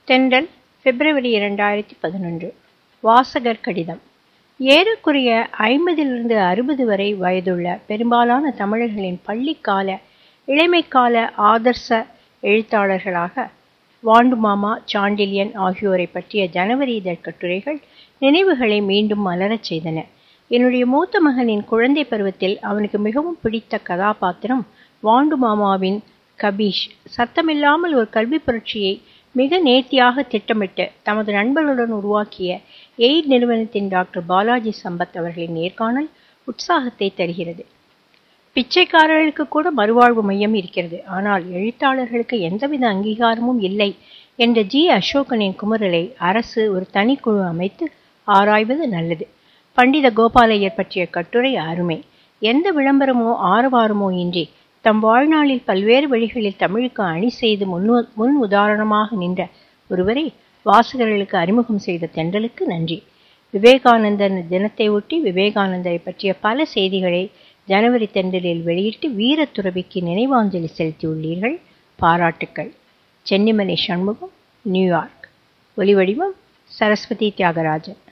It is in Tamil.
தென்றல் பிப்ரவரி இரண்டாயிரத்தி பதினொன்று வாசகர் கடிதம் ஏறக்குறைய ஐம்பதிலிருந்து அறுபது வரை வயதுள்ள பெரும்பாலான தமிழர்களின் பள்ளிக்கால இளமைக்கால ஆதர்ச எழுத்தாளர்களாக வாண்டுமாமா சாண்டில்யன் ஆகியோரை பற்றிய ஜனவரி இதழ் கட்டுரைகள் நினைவுகளை மீண்டும் மலரச் செய்தன என்னுடைய மூத்த மகனின் குழந்தை பருவத்தில் அவனுக்கு மிகவும் பிடித்த கதாபாத்திரம் வாண்டுமாமாவின் கபீஷ் சத்தமில்லாமல் ஒரு கல்வி புரட்சியை மிக நேர்த்தியாக திட்டமிட்டு தமது நண்பர்களுடன் உருவாக்கிய எய்ட் நிறுவனத்தின் டாக்டர் பாலாஜி சம்பத் அவர்களின் நேர்காணல் உற்சாகத்தை தருகிறது பிச்சைக்காரர்களுக்கு கூட மறுவாழ்வு மையம் இருக்கிறது ஆனால் எழுத்தாளர்களுக்கு எந்தவித அங்கீகாரமும் இல்லை என்ற ஜி அசோகனின் குமுறலை அரசு ஒரு தனிக்குழு அமைத்து ஆராய்வது நல்லது பண்டித கோபாலையர் பற்றிய கட்டுரை அருமை எந்த விளம்பரமோ ஆரவாரமோ இன்றி தம் வாழ்நாளில் பல்வேறு வழிகளில் தமிழுக்கு அணி செய்து முன்னு முன் உதாரணமாக நின்ற ஒருவரை வாசகர்களுக்கு அறிமுகம் செய்த தென்றலுக்கு நன்றி விவேகானந்தர் தினத்தை ஒட்டி விவேகானந்தரை பற்றிய பல செய்திகளை ஜனவரி தென்றலில் வெளியிட்டு வீரத்துறவிக்கு நினைவாஞ்சலி செலுத்தியுள்ளீர்கள் பாராட்டுக்கள் சென்னிமலை சண்முகம் நியூயார்க் ஒலிவடிவம் சரஸ்வதி தியாகராஜன்